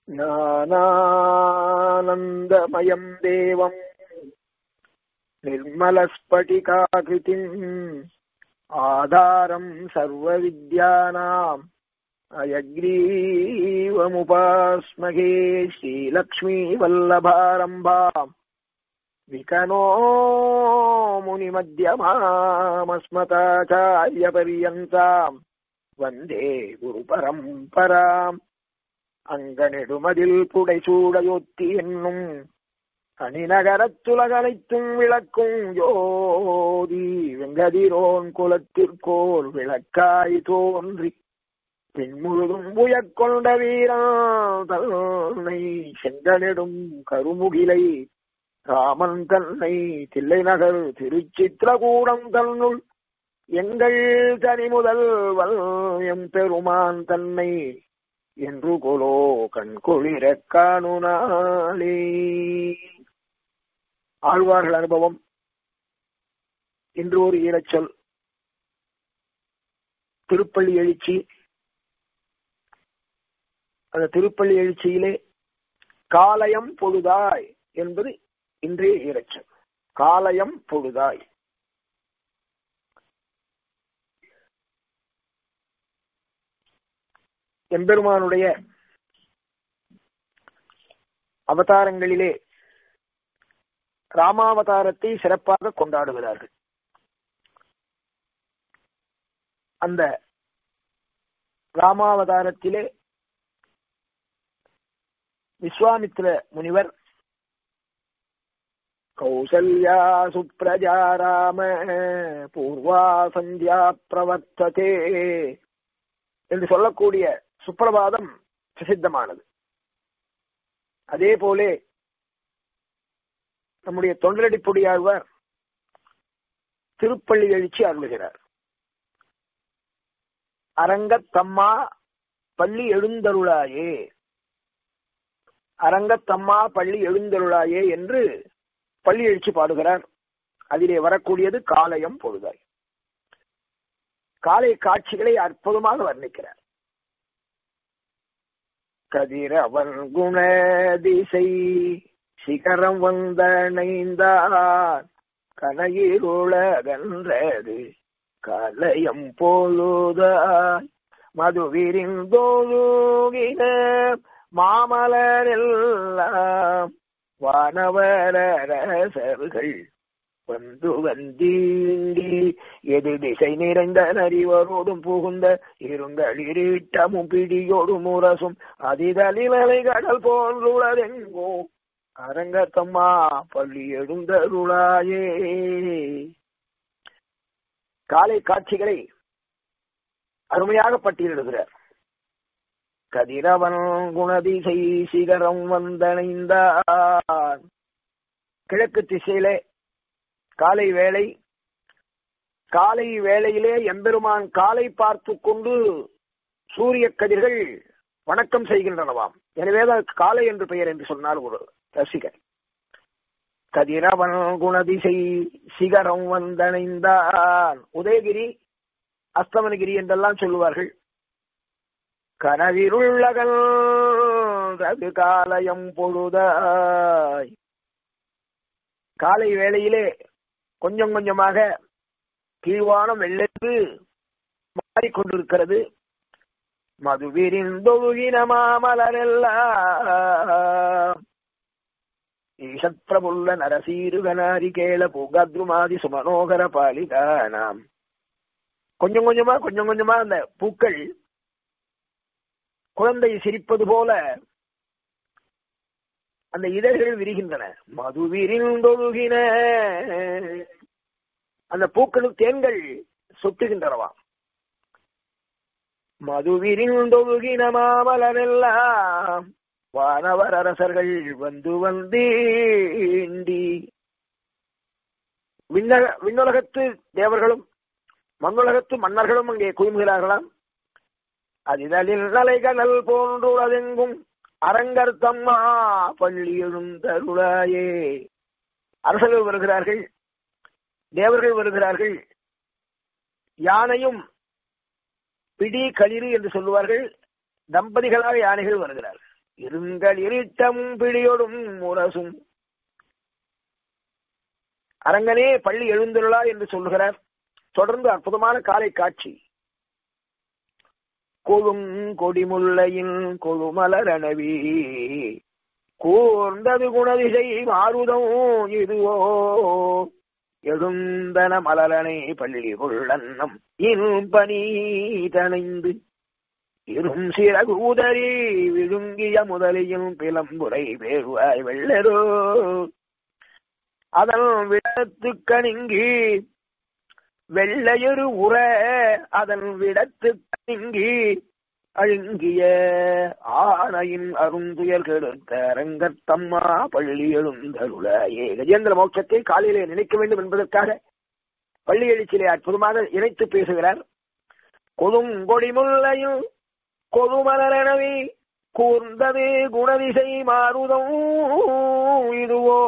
ज्ञानानन्दमयम् देवम् निर्मलस्फटिकाकृतिम् आधारम् सर्वविद्यानाम् अयग्रीवमुपास्महे श्रीलक्ष्मीवल्लभारम्भाम् विकनो मुनिमध्यमामस्मताचार्यपर्यन्ताम् வந்தே குரு பரம்பராம் அங்கனெடுமதில் புடைசூடையொத்தி என்னும் அணிநகரத்துலகனைத்தும் விளக்கும் ஜோதி வெங்கதிரோன் குலத்திற்கோர் விளக்காய் தோன்றி பின்முழுதும் உயக்கொண்ட வீரன் தன்னை செங்கனிடும் கருமுகிலை ராமன் தன்னை தில்லை நகர் திருச்சித்திரகூடம் தன்னுள் எங்கள் தனி முதல் எம் பெருமான் தன்னை என்று கொலோ கண்குளிர காணுனாலே ஆழ்வார்கள் அனுபவம் இன்று ஒரு ஈரச்சொல் திருப்பள்ளி எழுச்சி அந்த திருப்பள்ளி எழுச்சியிலே காலயம் பொழுதாய் என்பது இன்றைய ஈரச்சொல் காலயம் பொழுதாய் எம்பெருமானுடைய அவதாரங்களிலே ராமாவதாரத்தை சிறப்பாக கொண்டாடுகிறார்கள் அந்த ராமாவதாரத்திலே விஸ்வாமித்ர முனிவர் கௌசல்யா சுப்ரஜா ராம பூர்வா சந்தியா பிரவர்த்ததே என்று சொல்லக்கூடிய சுப்பிரபாதம் பிரசித்தமானது அதே போலே நம்முடைய தொண்டரடி பொடியாழ்வார் திருப்பள்ளி எழுச்சி அருளுகிறார் அரங்கத்தம்மா பள்ளி எழுந்தருளாயே அரங்கத்தம்மா பள்ளி எழுந்தருளாயே என்று பள்ளி எழுச்சி பாடுகிறார் அதிலே வரக்கூடியது காலயம் பொழுதாய் காலை காட்சிகளை அற்புதமாக வர்ணிக்கிறார் கதிரவன் குண திசை சிகரம் வந்தணைந்தார் கனையிருளகன்றது கலயம் பொழுதாய் மதுவிரிந்தோழுகின மாமலரெல்லாம் வானவரசர்கள் வந்து வந்தீண்டி எது திசை நிறைந்த நரிவரோடும் புகுந்த இருங்களிரீட்டமும் பிடியோடும் முரசும் அதிதலில் அலை கடல் போன்றுள்ளதெங்கோ அரங்கத்தம்மா பள்ளி எழுந்தருளாயே காலை காட்சிகளை அருமையாக பட்டியலிடுகிறார் கதிரவன் குணதிசை சிகரம் வந்தணைந்தான் கிழக்கு திசையிலே காலை வேளை காலை வேளையிலே எம்பெருமான் காலை பார்த்து கொண்டு சூரிய கதிர்கள் வணக்கம் செய்கின்றனவாம் எனவேதான் காலை என்று பெயர் என்று சொன்னார் ஒரு ரசிகர் கதிரவன் குணதிசை சிகரம் வந்தணைந்தான் உதயகிரி அஸ்தமனகிரி என்றெல்லாம் சொல்லுவார்கள் கனவிருள்ளகல் ரகு காலயம் பொழுதாய் காலை வேளையிலே கொஞ்சம் கொஞ்சமாக கீழ்வானம் வெள்ளென்று மாறிக்கொண்டிருக்கிறது மதுவிரிந்தொழுகின மாமலரெல்லாம் ஈஷத்ரபுல்ல நரசீருகனாரி கேள பூகாத்ருமாதி சுமனோகர பாலிகானாம் கொஞ்சம் கொஞ்சமா கொஞ்சம் கொஞ்சமா அந்த பூக்கள் குழந்தை சிரிப்பது போல அந்த இதழ்கள் விரிகின்றன மது விரிந்தொழுகின அந்த பூக்களும் தேன்கள் சொட்டுகின்றனவா மது விரிந்தொழுகின மாமலரெல்லாம் வானவர் அரசர்கள் வந்து வந்தீண்டி விண்ணக விண்ணுலகத்து தேவர்களும் மண்ணுலகத்து மன்னர்களும் அங்கே குழுமுகிறார்களாம் அதிதலில் நலைகடல் போன்றுள்ளதெங்கும் அரங்கர் தம்மா பள்ளி எழுந்தருளாயே அரசர்கள் வருகிறார்கள் தேவர்கள் வருகிறார்கள் யானையும் பிடி களிறு என்று சொல்லுவார்கள் தம்பதிகளாக யானைகள் வருகிறார்கள் இருங்கள் இருட்டம் பிடியொடும் முரசும் அரங்கனே பள்ளி எழுந்துள்ளா என்று சொல்லுகிறார் தொடர்ந்து அற்புதமான காலை காட்சி கொழும் கொடிமுல்லையின் கொழுமலரணவி கூர்ந்தது குணதிசை மாறுதம் இதுவோ எழுந்தன மலரணை பள்ளி கொள்ளன்னம் இன்பனி தனைந்து இரும் சிறகு உதறி விழுங்கிய முதலியும் பிளம்புரை பேருவாய் வெள்ளரோ அதன் விடத்து கணிங்கி வெள்ளையொரு உற அதன் விடத்து கணிங்கி அழுங்கிய ஆனையின் அருந்துயர் கெடுத்த அரங்கத்தம்மா பள்ளி எழுந்தருளாயே கஜேந்திர மோட்சத்தை காலையிலே நினைக்க வேண்டும் என்பதற்காக பள்ளி எழுச்சியிலே அற்புதமாக இணைத்து பேசுகிறார் கொடுங்கொடிமுல்லையும் கொடுமலரணவி கூர்ந்தது குணதிசை மாறுதம் இதுவோ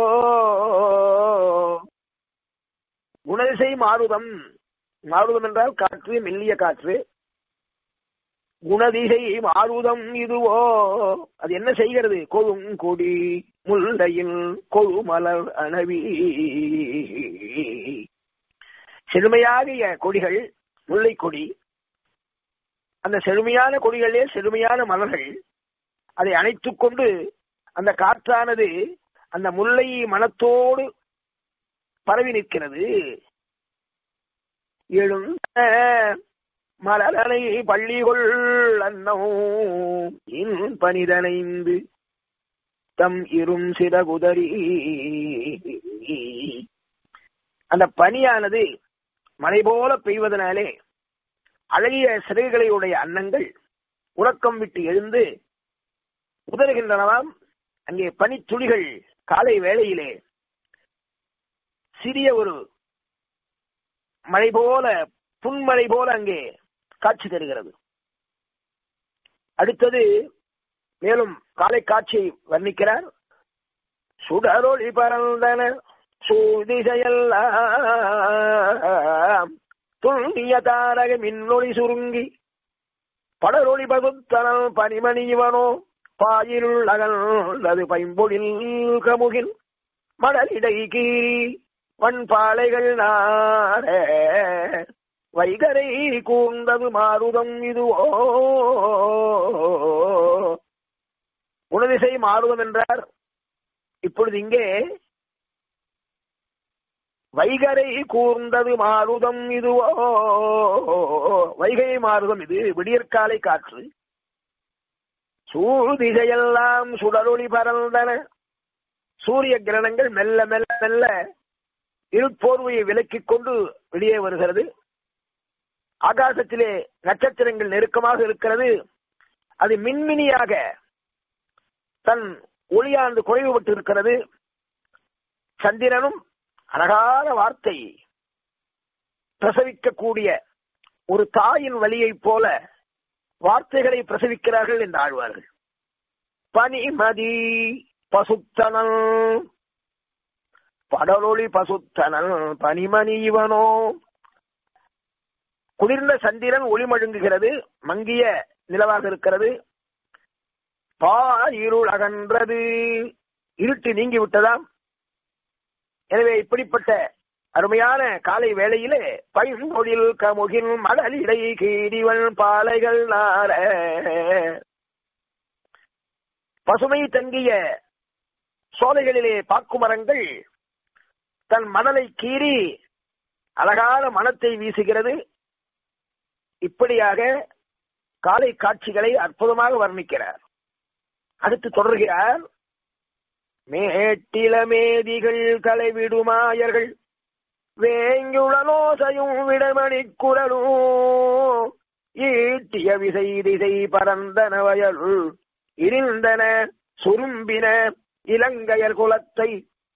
குணதிசை மாறுதம் மாறுதம் என்றால் காற்று மெல்லிய காற்று குணதிசை மாறுதம் இதுவோ அது என்ன செய்கிறது கொழும் கொடி முல்லையில் கொழுமலர் அணவி செழுமையாகிய கொடிகள் முல்லை கொடி அந்த செழுமையான கொடிகளே செழுமையான மலர்கள் அதை அணைத்துக் கொண்டு அந்த காற்றானது அந்த முல்லை மனத்தோடு பரவி நிற்கிறது எழுந்த மலரனை பள்ளிகொள் அன்னோ இன் பனிதனைந்து தம் இரும் சிறகுதறி அந்த பனியானது மழை போல பெய்வதனாலே அழகிய சிறைகளை உடைய அன்னங்கள் உறக்கம் விட்டு எழுந்து உதறுகின்றனவாம் அங்கே பனித்துளிகள் காலை வேளையிலே சிறிய ஒரு மழை போல புன்மழை போல அங்கே காட்சி தருகிறது அடுத்தது மேலும் காலை காட்சியை வர்ணிக்கிறார் சுடரொளி பறந்தன சூதிசையெல்லாம் துள்ளிய தாரக மின்னொளி சுருங்கி படரொளி பகுத்தனல் பனிமணி இவனோ பாயிருள் அகல் பைம்பொழில் கமுகில் மடலிடை கீறி வண்பாளைகள் நார வைகரை கூர்ந்தது மாறுதம் இதுவோ குணதிசை மாறுதம் என்றார் இப்பொழுது இங்கே வைகரை கூர்ந்தது மாறுதம் இதுவோ வைகை மாறுதம் இது விடியற்காலை காற்று சூழ்திசையெல்லாம் சுடரொளி பறந்தன சூரிய கிரணங்கள் மெல்ல மெல்ல மெல்ல இருப்போர்வையை விலக்கிக் கொண்டு வெளியே வருகிறது ஆகாசத்திலே நட்சத்திரங்கள் நெருக்கமாக இருக்கிறது அது மின்மினியாக தன் ஒளியானது குறைவுபட்டு இருக்கிறது சந்திரனும் அழகான வார்த்தை பிரசவிக்கக்கூடிய ஒரு தாயின் வழியைப் போல வார்த்தைகளை பிரசவிக்கிறார்கள் என்று ஆழ்வார்கள் பனிமதி பசுத்தனல் படலொளி பசுத்தனல் பனிமணி இவனோ குளிர்ந்த சந்திரன் ஒளி மழுங்குகிறது மங்கிய நிலவாக இருக்கிறது பாயிருள் அகன்றது இருட்டு நீங்கி விட்டதாம் எனவே இப்படிப்பட்ட அருமையான காலை வேளையிலே பைந்தொழில் கமுகின் மடலிடை கீடிவன் பாலைகள் நார பசுமை தங்கிய சோலைகளிலே பாக்கு மரங்கள் தன் மணலை கீறி அழகான மனத்தை வீசுகிறது இப்படியாக காலை காட்சிகளை அற்புதமாக வர்ணிக்கிறார் அடுத்து தொடர்கிறார் மேட்டிலமேதிகள் கலைவிடுமாயர்கள் வேங்குழலோசையும் விடமணி குரலும் ஈட்டிய விசை திசை பரந்தன வயலுள் இருந்தன சுரும்பின இலங்கையர் குலத்தை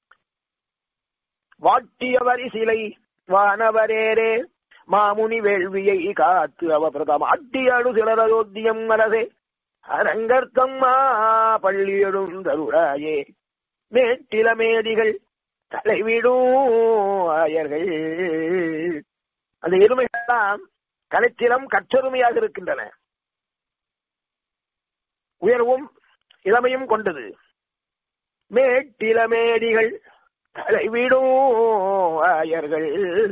வாட்டிய வரிசிலை வானவரேரே மாமுனி வேள்வியை காத்து அவ பிரதம் அட்டியாடு சிலரயோத்தியம் அரசே அரங்கர்த்தம்மா பள்ளியடும் தருளாயே மேட்டில மேதிகள் தலைவிடும் ஆயர்கள் அந்த எருமைகள்லாம் கலைத்திலம் கற்றொருமையாக இருக்கின்றன உயர்வும் இளமையும் கொண்டது மேட்டிலமேடிகள் தலைவிடும் ஆயர்கள்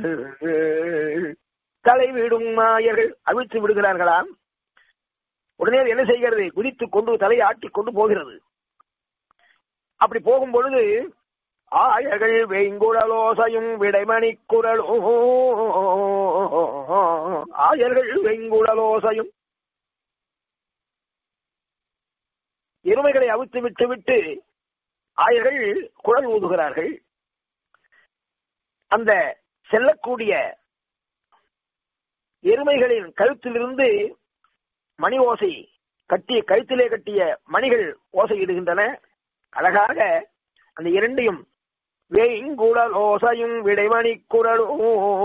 தலைவிடும் ஆயர்கள் அவிழ்த்து விடுகிறார்களாம் உடனே அது என்ன செய்கிறது குதித்துக் கொண்டு தலையை ஆட்டிக் கொண்டு போகிறது அப்படி போகும் பொழுது ஆயர்கள் வெங்குழலோசையும் விடைமணி குரலும் ஆயர்கள் வெங்குழலோசையும் எருமைகளை அவித்து விட்டு விட்டு ஆயர்கள் குழல் ஊதுகிறார்கள் அந்த செல்லக்கூடிய எருமைகளின் கழுத்திலிருந்து மணி ஓசை கட்டிய கழுத்திலே கட்டிய மணிகள் ஓசையிடுகின்றன அழகாக அந்த இரண்டையும் வேங்குழல் ஓசையும் விடைமணி குரலும்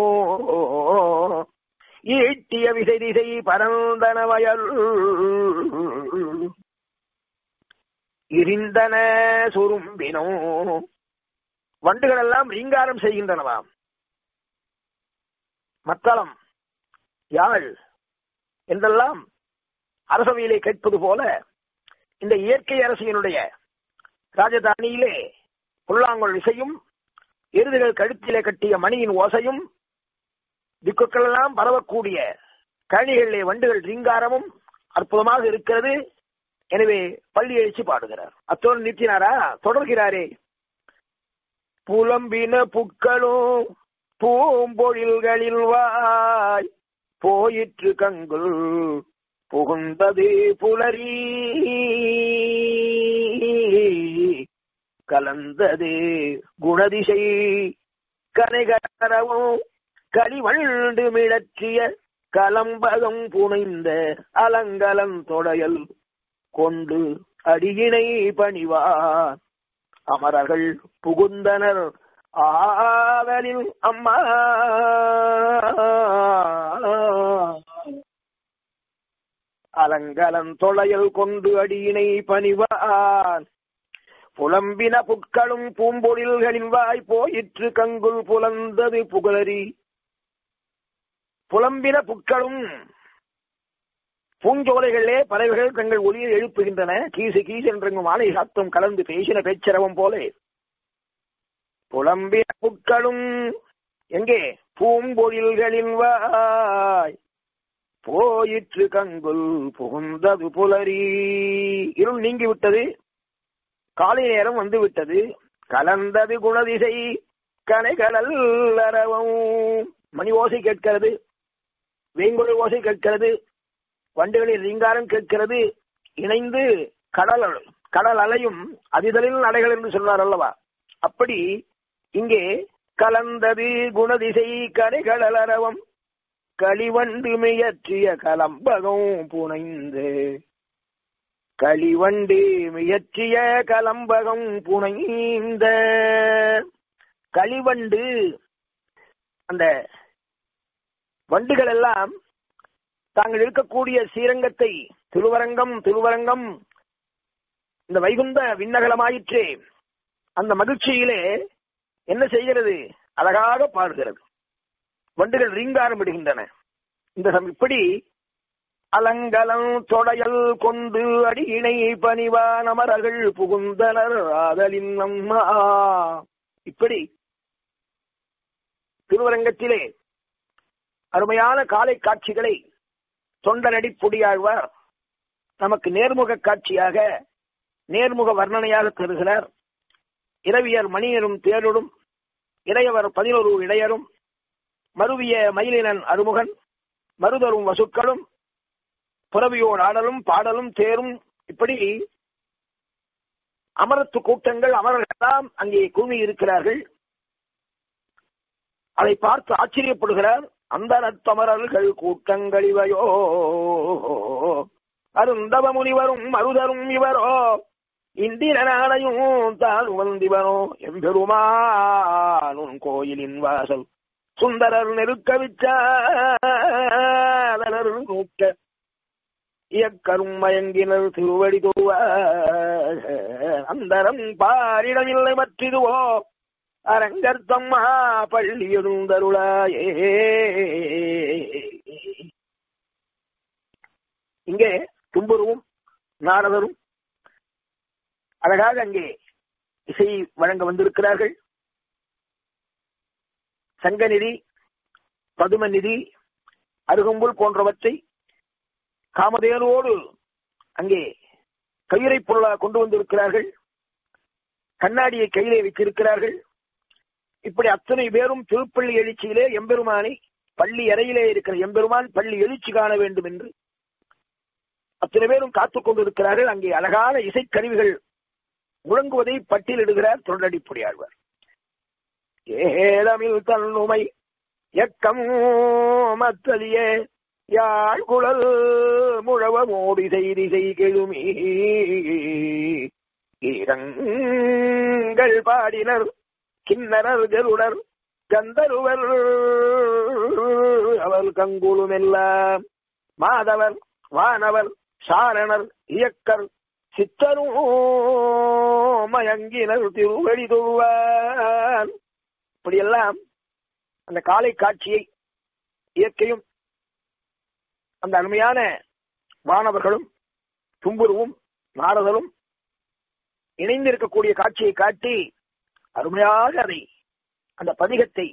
ஈட்டிய விசை திசை பரந்தன வயல் இருந்தன சுரும்பினோ வண்டுகள் எல்லாம் ரீங்காரம் செய்கின்றனவாம் மத்தளம் யாழ் என்றெல்லாம் அரசவையிலே கேட்பது போல இந்த இயற்கை அரசியனுடைய ராஜதானியிலே புல்லாங்குழல் இசையும் எருதுகள் கழுத்திலே கட்டிய மணியின் ஓசையும் திக்குக்கள் எல்லாம் பரவக்கூடிய கழனிகளிலே வண்டுகள் ரீங்காரமும் அற்புதமாக இருக்கிறது எனவே பள்ளி எழுச்சி பாடுகிறார் அத்தோடு நிறுத்தினாரா தொடர்கிறாரே புலம்பின புக்களும் பூம்பொழில்களில் வாய் போயிற்று கங்குல் புகுந்தது புலரி கலந்தது குணதிசை கனைகரவும் களிவண்டு மிளற்றிய கலம்பகம் புனைந்த அலங்கலம் தொடையல் கொண்டு அடியினை பணிவார் அமரர்கள் புகுந்தனர் ஆதலில் அம்மா அலங்கலம் தொலையல் கொண்டு அடியினை பணிவான் புலம்பின புட்களும் பூம்பொழில்களின் வாய் போயிற்று கங்குல் புலந்தது புகழறி புலம்பின புட்களும் பூஞ்சோலைகளிலே பறவைகள் தங்கள் ஒளியை எழுப்புகின்றன கீசு கீசு என்றெங்கும் மாலை சாத்தம் கலந்து பேசின பேச்சரவம் போலே புலம்பின புட்களும் எங்கே பூம்பொழில்களின் வாய் போயிற்று கங்குல் புகுந்தது புலரி இருள் நீங்கி விட்டது காலை நேரம் வந்து விட்டது கலந்தது குணதிசை கனைகளல் அரவம் மணி ஓசை கேட்கிறது வேங்குழல் ஓசை கேட்கிறது வண்டுகளின் ரீங்காரம் கேட்கிறது இணைந்து கடல் கடல் அலையும் அதிதலில் நடைகள் என்று சொன்னார் அல்லவா அப்படி இங்கே கலந்தது குணதிசை கரைகளல் அரவம் களிவண்டு முயற்றிய கலம்பகம் புனைந்து களிவண்டு முயற்றிய கலம்பகம் புனைந்த களிவண்டு அந்த வண்டுகள் எல்லாம் தாங்கள் இருக்கக்கூடிய ஸ்ரீரங்கத்தை திருவரங்கம் திருவரங்கம் இந்த வைகுந்த விண்ணகலமாயிற்றே அந்த மகிழ்ச்சியிலே என்ன செய்கிறது அழகாக பாடுகிறது வண்டுகள் ரீங்காரம் விடுகின்றன இந்த சம் இப்படி அலங்கலம் தொடையல் கொண்டு அடியினை பணிவான் அமரர்கள் புகுந்தனர் ஆதலின் அம்மா இப்படி திருவரங்கத்திலே அருமையான காலை காட்சிகளை தொண்டனடி பொடியாழ்வார் நமக்கு நேர்முக காட்சியாக நேர்முக வர்ணனையாக தருகிறார் இரவியர் மணியரும் தேருடும் இளையவர் பதினொரு இடையரும் மருவிய மயிலினன் அருமுகன் மருதரும் வசுக்களும் புறவியோர் ஆடலும் பாடலும் தேரும் இப்படி அமரத்து கூட்டங்கள் அமரர்களெல்லாம் அங்கே குழுமி இருக்கிறார்கள் அதை பார்த்து ஆச்சரியப்படுகிறார் அந்த நத்தமரர்கள் கூட்டங்கள் இவையோ அருந்தவ முனிவரும் மருதரும் இவரோ இந்திரனானையும் தான் வந்திவனோ எம்பெருமானும் கோயிலின் வாசல் சுந்தரர் நெருக்க விச்சாதனர் நூக்க இயக்கரும் மயங்கினர் திருவடி தூவ அந்தரம் பாரிடமில்லை மற்றிதுவோ அரங்கர்த்தம்மா பள்ளி எழுந்தருளாயே இங்கே தும்புருவும் நாரதரும் அழகாக அங்கே இசை வழங்க வந்திருக்கிறார்கள் சங்கநிதி பதுமநிதி அருகம்புல் போன்றவற்றை காமதேனோடு அங்கே கையுறை பொருளாக கொண்டு வந்திருக்கிறார்கள் கண்ணாடியை கையிலே வைத்திருக்கிறார்கள் இப்படி அத்தனை பேரும் திருப்பள்ளி எழுச்சியிலே எம்பெருமானை பள்ளி அறையிலே இருக்கிற எம்பெருமான் பள்ளி எழுச்சி காண வேண்டும் என்று அத்தனை பேரும் காத்துக் கொண்டிருக்கிறார்கள் அங்கே அழகான இசைக்கருவிகள் முழங்குவதை பட்டியலிடுகிறார் தொண்டடிப்புடியாழ்வார் ஏதமில் தன்னுமை எக்கம் மத்தலியே யாழ் குழல் முழவ மோடி செய்தி செய்கெழுமி ஈரங்கள் பாடினர் கிண்ணரர் கருடர் கந்தருவர் அவர் கங்குளுமெல்லாம் மாதவர் வானவர் சாரணர் இயக்கர் சித்தரும் மயங்கினர் திருவடி தொழுவார் இப்படியெல்லாம் அந்த காலை காட்சியை இயற்கையும் அந்த அருமையான வானவர்களும் தும்புருவும் நாரதரும் இணைந்திருக்கக்கூடிய காட்சியை காட்டி அருமையாக அதை அந்த பதிகத்தை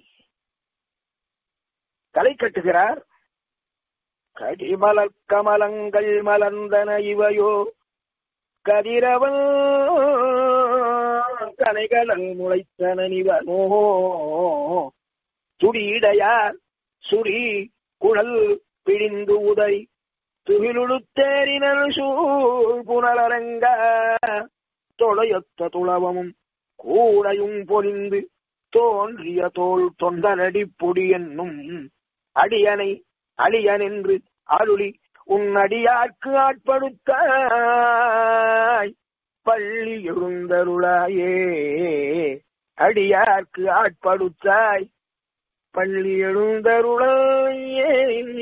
தலை கட்டுகிறார் கடிமலர் கமலங்கள் மலர்ந்தன இவையோ கதிரவன் கனைகளல் முளைத்தன இவனோ துடியிடையார் சுரி குழல் பிழிந்து உதை துகிலுழுத்தேரினல் சூழ் புனலரங்க தொலையொத்த துளவமும் கூடையும் பொலிந்து தோன்றிய தோல் தொண்டரடி பொடி என்னும் அடியனை அழியன் என்று அருளி உன் அடியார்க்கு ஆட்படுத்தாய் பள்ளி எழுந்தருளாயே அடியார்க்கு ஆட்படுத்தாய் பள்ளி எழுந்தருளாயே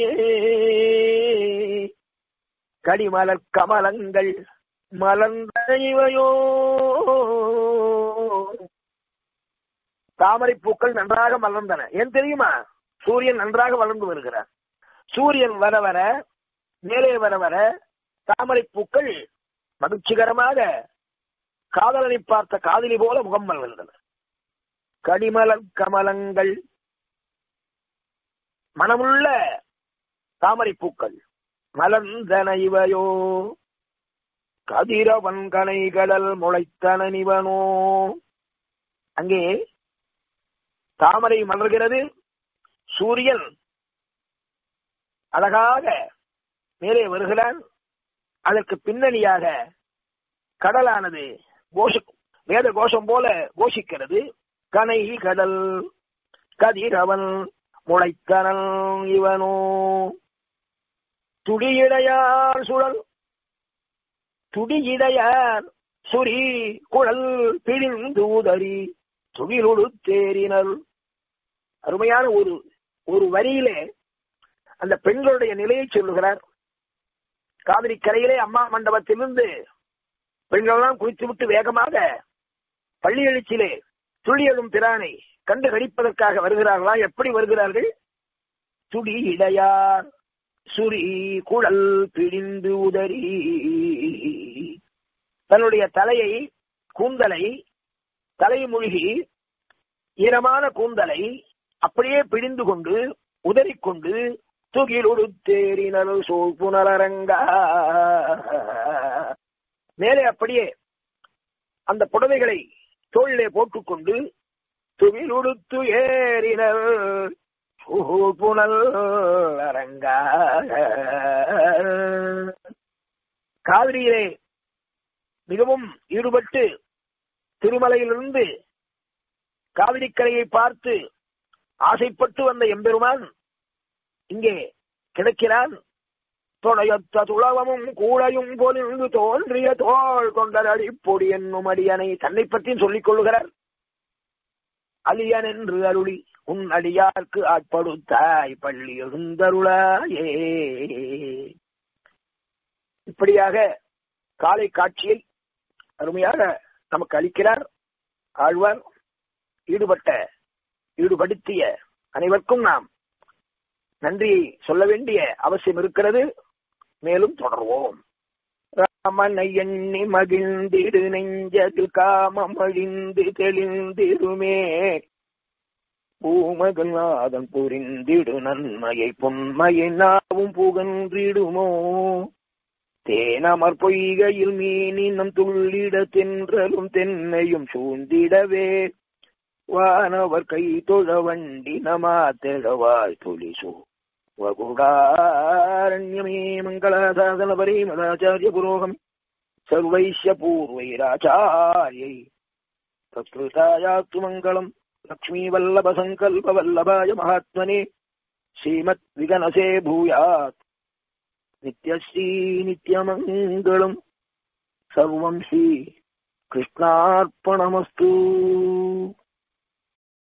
கடிமலர் கமலங்கள் மலர்ந்த இவையோ தாமரை பூக்கள் நன்றாக மலர்ந்தன ஏன் தெரியுமா சூரியன் நன்றாக வளர்ந்து வருகிறார் சூரியன் வர வர மேலே வர வர தாமரை பூக்கள் மகிழ்ச்சிகரமாக காதலனை பார்த்த காதலி போல முகம் மலர்ந்தன கடிமலர் கமலங்கள் மனமுள்ள தாமரை பூக்கள் மலர்ந்தன இவையோ கதிரவன் கனைகளல் முளைத்தன இவனோ அங்கே தாமரை மலர்கிறது சூரியன் அழகாக மேலே வருகிறான் அதற்கு பின்னணியாக கடலானது கோஷ வேத கோஷம் போல கோஷிக்கிறது கனை கடல் கதிரவன் முளைத்தனல் இவனோ துடியிடையார் சுழல் துடியிடையார் சுரி குழல் பிழிந்தூதறி துகிலொடு தேறினர் அருமையான ஒரு ஒரு வரியிலே அந்த பெண்களுடைய நிலையை சொல்லுகிறார் காவிரி கரையிலே அம்மா மண்டபத்திலிருந்து பெண்களெல்லாம் குளித்துவிட்டு வேகமாக பள்ளி எழுச்சியிலே துளியலும் பிரானை கண்டு கடிப்பதற்காக வருகிறார்களா எப்படி வருகிறார்கள் துடி இடையார் சுரி குழல் பிழிந்து உதறி தன்னுடைய தலையை கூந்தலை தலைமொழிகி ஈரமான கூந்தலை அப்படியே பிழிந்து கொண்டு உதறிக்கொண்டு துகிலொடு தேறினர் சோல் புனரரங்கா மேலே அப்படியே அந்த புடவைகளை தோளிலே போட்டுக்கொண்டு துகிலுடுத்து ஏறினர் புனல் அரங்கா காவிரியிலே மிகவும் ஈடுபட்டு திருமலையிலிருந்து காவிரிக்கரையை பார்த்து ஆசைப்பட்டு வந்த எம்பெருமான் இங்கே கிடைக்கிறான் துணையொத்த துளவமும் கூடையும் பொலிந்து தோன்றிய தோல் கொண்டரடி பொடி என்னும் அடியனை தன்னை பற்றியும் சொல்லிக் கொள்ளுகிறார் அலியன் என்று அருளி உன் அடியார்க்கு ஆட்படுத்தாய் பள்ளி எழுந்தருளாயே இப்படியாக காலை காட்சியை அருமையாக நமக்கு அளிக்கிறார் ஆழ்வார் ஈடுபட்ட ஈடுபடுத்திய அனைவருக்கும் நாம் நன்றியை சொல்ல வேண்டிய அவசியம் இருக்கிறது மேலும் தொடர்வோம் ராமனை எண்ணி மகிழ்ந்திடு நெஞ்சதில் காமம் அழிந்து தெளிந்திடுமே பூமகநாதன் புரிந்திடு நன்மையை பொன்மையை நாவும் புகன்றிடுமோ தேனமர் பொய்கையில் மீனினம் துள்ளிட தென்றலும் தென்னையும் சூழ்ந்திடவே வானவர் கை தொழ வண்டி நமா தெழவாய் துளிசோ वगुडारण्यमे मङ्गलासासनपरे मदाचार्य पुरोगम् सर्वैश्य पूर्वैराचार्यै तत्कृतायास्तु मङ्गलम् लक्ष्मीवल्लभसङ्कल्पवल्लभाय महात्मने श्रीमद्विगनसे भूयात् नित्यश्री नित्यमङ्गलम् सर्वम् श्री कृष्णार्पणमस्तु